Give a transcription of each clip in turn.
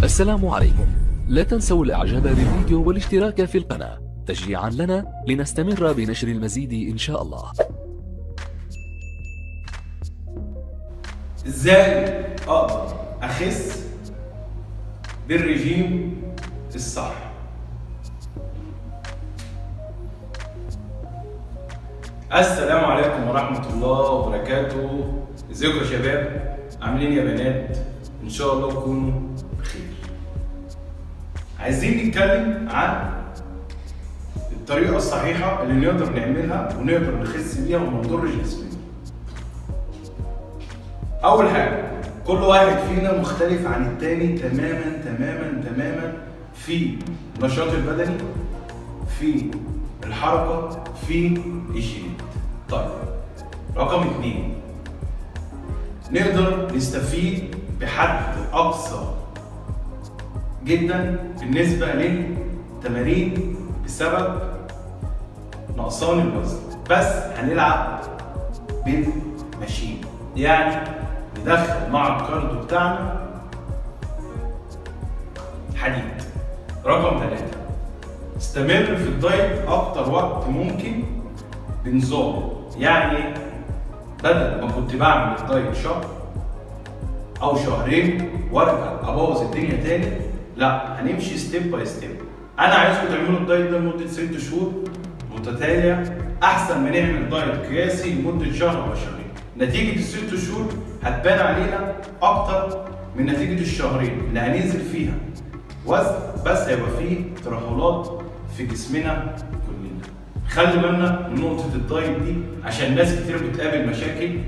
السلام عليكم لا تنسوا الاعجاب بالفيديو والاشتراك في القناة تشجيعا لنا لنستمر بنشر المزيد ان شاء الله ازاي اقدر اخس بالرجيم الصح السلام عليكم ورحمة الله وبركاته ازيكم يا شباب عاملين يا بنات ان شاء الله تكونوا بخير عايزين نتكلم عن الطريقة الصحيحة اللي نقدر نعملها ونقدر نخس بيها وما نضرش جسمنا اول حاجه كل واحد فينا مختلف عن التاني تماما تماما تماما في النشاط البدني في الحركه في الجينات طيب رقم اتنين نقدر نستفيد بحد اقصى جدا بالنسبه للتمارين بسبب نقصان الوزن بس هنلعب بالماشين يعني ندخل مع الكارديو بتاعنا حديد رقم ثلاثة استمر في الدايت أكتر وقت ممكن بنظام يعني بدل ما كنت بعمل الدايت شهر أو شهرين وارجع أبوظ الدنيا تاني لا هنمشي ستيب باي ستيب أنا عايزكم تعملوا الدايت ده لمدة ست شهور متتالية أحسن ما نعمل دايت قياسي لمدة شهر أو شهرين نتيجة الست شهور هتبان علينا أكتر من نتيجة الشهرين اللي هننزل فيها وزن بس هيبقى فيه ترهلات في جسمنا كلنا. خلي بالنا من نقطة الدايت دي عشان ناس كتير بتقابل مشاكل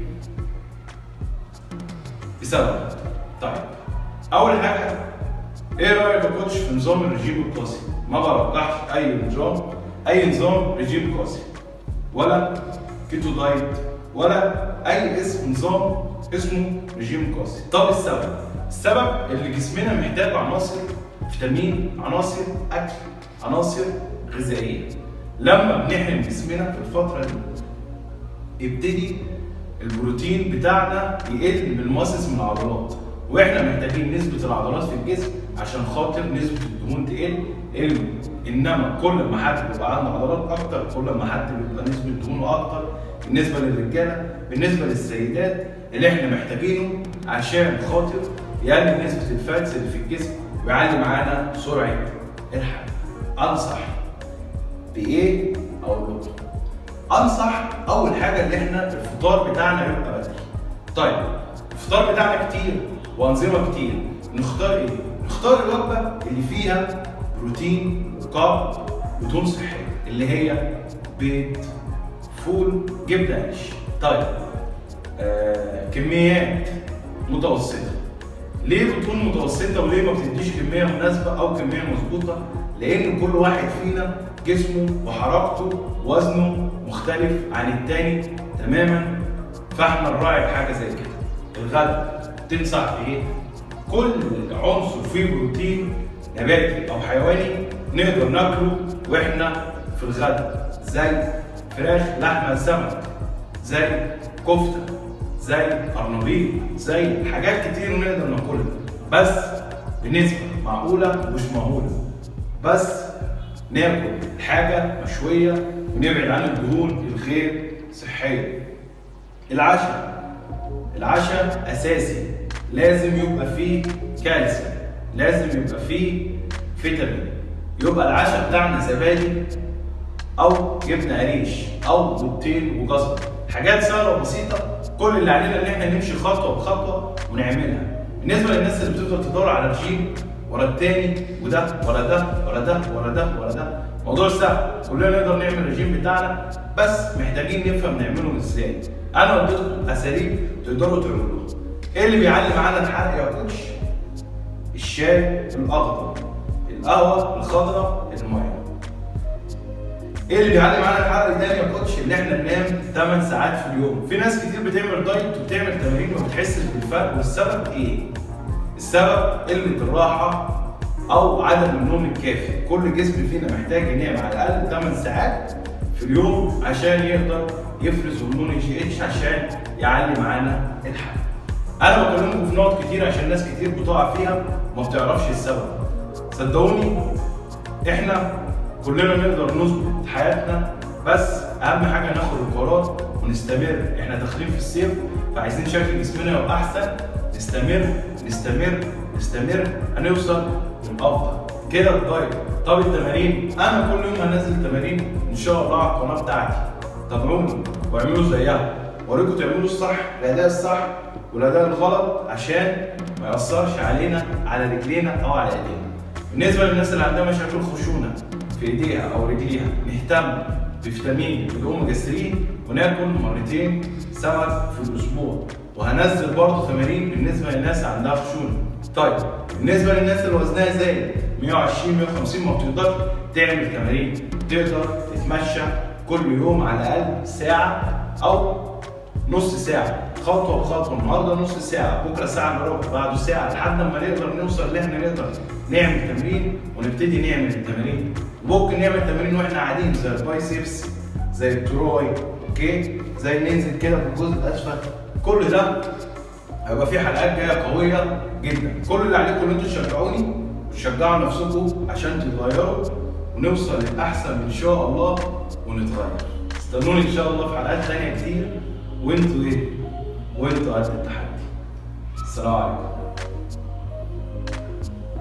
بسبب طيب أول حاجة إيه رأيك يا كوتش في نظام الرجيم القاسي؟ ما برجحش أي نظام أي نظام رجيم قاسي ولا كيتو دايت ولا اي اسم نظام اسمه رجيم قاسي طب السبب السبب اللي جسمنا محتاج عناصر فيتامين عناصر اكل عناصر غذائيه لما بنحرم جسمنا في الفتره دي يبتدي البروتين بتاعنا يقل من المؤسس من العضلات واحنا محتاجين نسبه العضلات في الجسم عشان خاطر نسبه الدهون تقل قل انما كل ما حد بيبقى عنده عضلات اكتر كل ما حد بيبقى نسبه دهونه اكتر بالنسبه للرجاله بالنسبه للسيدات اللي احنا محتاجينه عشان خاطر يقلل نسبه الفاتس اللي في الجسم ويعلي معانا سرعه الحرق انصح بايه اقول لكم انصح اول حاجه اللي احنا الفطار بتاعنا يبقى بدري طيب الفطار بتاعنا كتير وانظمه كتير نختار ايه نختار الوجبه اللي فيها بروتين وكارب ودهون صحيه اللي هي بيض فول جبنه قريش طيب آه كميات متوسطه ليه بتكون متوسطه وليه ما بتديش كميه مناسبه او كميه مظبوطه لان كل واحد فينا جسمه وحركته وزنه مختلف عن التاني تماما فاحنا نراعي بحاجه زي كده الغداء تنصح بايه كل عنصر فيه بروتين نباتي او حيواني نقدر ناكله واحنا في الغداء زي فراخ لحمه سمك زي كفته زي قرنبيط زي حاجات كتير نقدر ناكلها بس بنسبه معقوله ومش مهوله بس ناكل حاجه مشويه ونبعد عن الدهون الغير صحيه العشاء العشاء اساسي لازم يبقى فيه كالسيوم لازم يبقى فيه فيتامين يبقى العشاء بتاعنا زبادي او جبنه قريش او بيضتين وجزر حاجات سهله وبسيطه كل اللي علينا ان احنا نمشي خطوه بخطوه ونعملها بالنسبه للناس اللي بتفضل تدور على رجيم ورا التاني وده ورا ده ورا ده ورا ده ورا ده موضوع سهل كلنا نقدر نعمل الرجيم بتاعنا بس محتاجين نفهم نعمله ازاي انا قلت لكم اساليب تقدروا تعملوها ايه اللي بيعلي معانا الحرق يا كوتش الشاي الاخضر القهوه الخضراء الميه ايه اللي بيعلي معانا الحرق ده يا كوتش اللي احنا ننام 8 ساعات في اليوم في ناس كتير بتعمل دايت وبتعمل تمارين وما بتحسش بالفرق والسبب ايه السبب قله الراحه او عدم النوم الكافي كل جسم فينا محتاج ينام على الاقل 8 ساعات في اليوم عشان يقدر يفرز هرمون الجي اتش عشان يعلي معانا الحرق انا بكلمكم في نقط كتير عشان ناس كتير بتقع فيها وما بتعرفش السبب صدقوني احنا كلنا نقدر نظبط حياتنا بس اهم حاجه ناخد القرار ونستمر احنا داخلين في الصيف فعايزين شكل جسمنا يبقى احسن نستمر نستمر نستمر هنوصل للافضل كده الدايت طب التمارين انا كل يوم هنزل تمارين ان شاء الله على القناه بتاعتي تابعوني واعملوا زيها وريكم تعملوا الصح الاداء الصح والاداء الغلط عشان ما ياثرش علينا على رجلينا او على ايدينا بالنسبه للناس اللي عندها مشاكل خشونه في ايديها او رجليها نهتم بفيتامين الاوميجا 3 وناكل مرتين سمك في الاسبوع وهنزل برضه تمارين بالنسبه للناس اللي عندها خشونه طيب بالنسبه للناس اللي وزنها زايد 120 150 ما بتقدرش تعمل تمارين تقدر تتمشى كل يوم على الاقل ساعه او نص ساعه خطوه بخطوه النهارده نص ساعه بكره ساعه الا ربع بعده ساعه لحد ما نقدر نوصل اللي احنا نقدر نعمل تمرين ونبتدي نعمل التمارين ممكن نعمل تمارين واحنا قاعدين زي البايسبس زي التروي اوكي زي ننزل كده في الجزء الاسفل كل ده هيبقى في حلقات جايه قويه جدا كل اللي عليكم ان انتوا تشجعوني وتشجعوا نفسكم عشان تتغيروا ونوصل للاحسن ان شاء الله ونتغير استنوني ان شاء الله في حلقات تانية كتير وانتوا ايه؟ وانتوا قد التحدي السلام عليكم